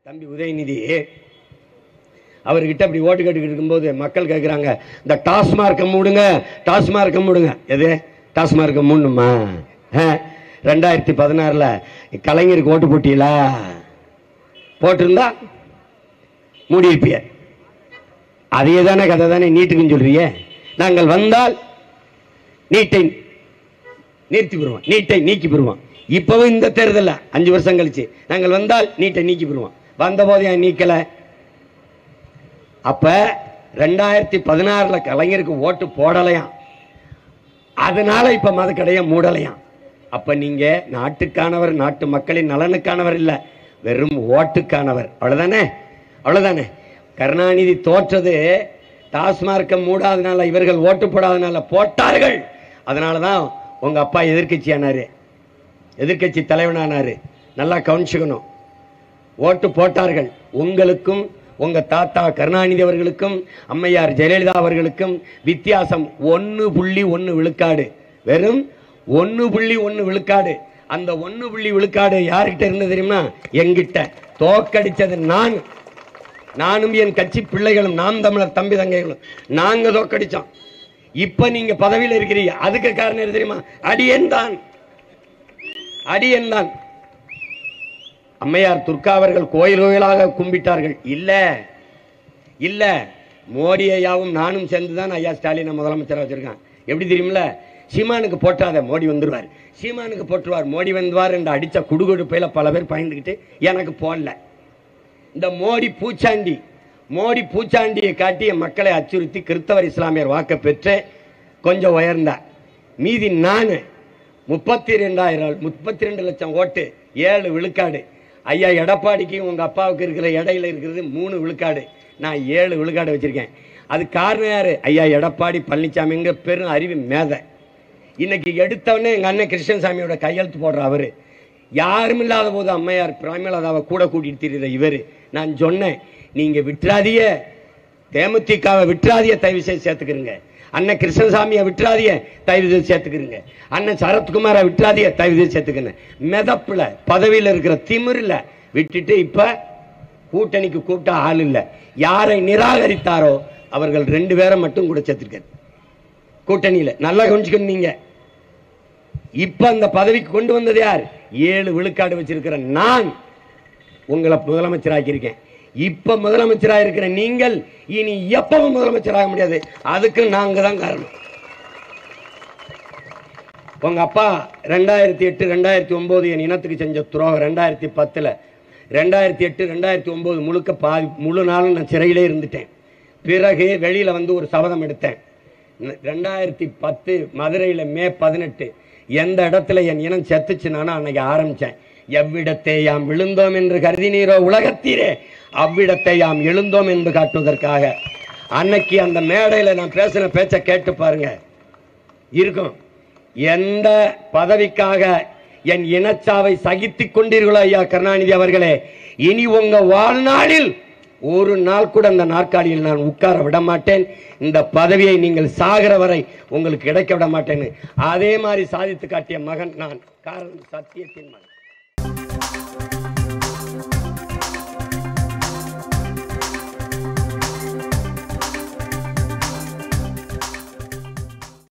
தம்பி உதயநிதி அவர்கிட்ட அப்படி ஓட்டு கேட்டுக்கிட்டு இருக்கும்போது மக்கள் கேட்குறாங்க இந்த டாஸ்மார்க்கை மூடுங்க டாஸ்மார்க்கை மூடுங்க எது டாஸ்மார்க்கை மூடணுமா ஆ, ரெண்டாயிரத்தி பதினாறில் கலைஞருக்கு ஓட்டு போட்டீங்களா போட்டிருந்தா மூடி இருப்பிய அதே தானே கதை தானே நீட்டுக்குன்னு சொல்றியே நாங்கள் வந்தால் நீட்டை நிறுத்தி பெறுவோம் நீட்டை நீக்கி பெறுவோம் இப்பவும் இந்த தேர்தலில் அஞ்சு வருஷம் கழிச்சு நாங்கள் வந்தால் நீட்டை நீக்கி பெறுவோம் வந்தபோது ஏன் நீக்கலை அப்ப ரெண்டாயிரத்தி பதினாறுல கலைஞருக்கு ஓட்டு போடலையாம் அதனால இப்ப மதுக்கடைய மூடலையாம் அப்ப நீங்க நாட்டுக்கானவர் நாட்டு மக்களின் நலனுக்கானவர் இல்ல வெறும் ஓட்டுக்கானவர் அவ்வளவுதானே அவ்வளவுதானே கருணாநிதி தோற்றது டாஸ்மார்க்கை மூடாதனால இவர்கள் ஓட்டு போடாதனால போட்டார்கள் அதனாலதான் உங்க அப்பா எதிர்க்கட்சி ஆனாரு எதிர்க்கட்சி தலைவனானாரு நல்லா கவனிச்சுக்கணும் ஓட்டு போட்டார்கள் உங்களுக்கும் உங்க தாத்தா கருணாநிதி அவர்களுக்கும் அம்மையார் ஜெயலலிதா அவர்களுக்கும் வித்தியாசம் ஒன்னு புள்ளி ஒன்னு விழுக்காடு வெறும் ஒன்னு புள்ளி ஒன்னு விழுக்காடு அந்த ஒன்னு புள்ளி விழுக்காடு யார்கிட்ட இருந்தது தெரியுமா எங்கிட்ட தோக்கடிச்சது நான் நானும் என் கட்சி பிள்ளைகளும் நாம் தமிழர் தம்பி தங்கைகளும் நாங்க தோக்கடிச்சோம் இப்ப நீங்க பதவியில் இருக்கிறீங்க அதுக்கு காரணம் எது தெரியுமா அடியன் தான் அடியன் தான் அம்மையார் துர்கா அவர்கள் கோயில் கோயிலாக கும்பிட்டார்கள் இல்ல இல்ல மோடி ஐயாவும் நானும் சேர்ந்து தான் ஐயா ஸ்டாலினை முதலமைச்சராக வச்சிருக்கான் எப்படி தெரியுமில சீமானுக்கு போட்டாத மோடி வந்துருவார் சீமானுக்கு போட்டுருவார் மோடி வந்துவார் என்று அடிச்ச குடுகுடுப்பையில பல பேர் பயந்துக்கிட்டு எனக்கு போடல இந்த மோடி பூச்சாண்டி மோடி பூச்சாண்டியை காட்டி என் மக்களை அச்சுறுத்தி கிறிஸ்தவர் இஸ்லாமியர் வாக்க பெற்று கொஞ்சம் உயர்ந்தா மீதி நான் முப்பத்தி ரெண்டாயிரம் முப்பத்தி ரெண்டு லட்சம் ஓட்டு ஏழு விழுக்காடு ஐயா எடப்பாடிக்கு உங்க அப்பாவுக்கு இருக்கிற இடையில இருக்கிறது மூணு விழுக்காடு நான் ஏழு விழுக்காடு வச்சிருக்கேன் அது காரணம் யாரு ஐயா எடப்பாடி பழனிசாமிங்க பெரும் அறிவு மேதை இன்னைக்கு எடுத்தவொடனே எங்க அண்ணன் கிருஷ்ணசாமியோட கையெழுத்து போடுற அவரு யாரும் இல்லாத போது அம்மையார் பிரேமலதாவை கூட கூட்டிட்டு திரிகிற இவரு நான் சொன்னேன் நீங்க விட்டுறாதீங்க தேமுதிகவை விட்டுறாதிய தயவு செய்து சேர்த்துக்கிறீங்க அண்ணன் கிருஷ்ணசாமியை விட்டுறாதிய தயவு செய்து சேர்த்துக்கிறீங்க அண்ணன் சரத்குமாரை விட்டுறாதிய தயவு செய்து சேர்த்துக்கிறேன் மிதப்புல பதவியில் இருக்கிற திமிரில் விட்டுட்டு இப்ப கூட்டணிக்கு கூப்பிட்டா ஆள் இல்லை யாரை நிராகரித்தாரோ அவர்கள் ரெண்டு பேரை மட்டும் கூட சேர்த்துருக்காரு கூட்டணியில நல்லா கவனிச்சுக்கணும் நீங்க இப்ப அந்த பதவிக்கு கொண்டு வந்தது யார் ஏழு விழுக்காடு வச்சிருக்கிற நான் உங்களை முதலமைச்சராக்கியிருக்கேன் இப்ப முதலமைச்சராக இருக்கிற நீங்கள் இனி எப்பவும் முதலமைச்சராக முடியாது அதுக்கு நாங்க தான் காரணம் உங்க அப்பா ரெண்டாயிரத்தி எட்டு ரெண்டாயிரத்தி ஒன்பது என் இனத்துக்கு செஞ்ச துரோகம் ரெண்டாயிரத்தி பத்துல ரெண்டாயிரத்தி எட்டு ரெண்டாயிரத்தி ஒன்பது முழுக்க பாதி முழு நாளும் நான் சிறையிலே இருந்துட்டேன் பிறகு வெளியில வந்து ஒரு சபதம் எடுத்தேன் ந- ரெண்டாயிரத்தி பத்து மதுரையில மே பதினெட்டு எந்த இடத்துல என் இனம் செத்துச்சு நானும் அன்னைக்கு ஆரம்பிச்சேன் எவ்விடத்தை யாம் விழுந்தோம் என்று கருதினீரோ உலகத்தீரே அவ்விடத்தை யாம் எழுந்தோம் என்று காட்டுவதற்காக அன்னைக்கு அந்த மேடையில நான் பேசின பேச்சை கேட்டு பாருங்க இருக்கும் எந்த பதவிக்காக என் இனச்சாவை சகித்துக் கொண்டீர்களோ ஐயா கருணாநிதி அவர்களே இனி உங்க வாழ்நாளில் ஒரு நாள் கூட அந்த நாற்காலியில் நான் உட்கார விட மாட்டேன் இந்த பதவியை நீங்கள் சாகிற வரை உங்களுக்கு கிடைக்க விட மாட்டேன்னு அதே மாதிரி சாதித்து காட்டிய மகன் நான் காரணம் சத்தியத்தின் மகன்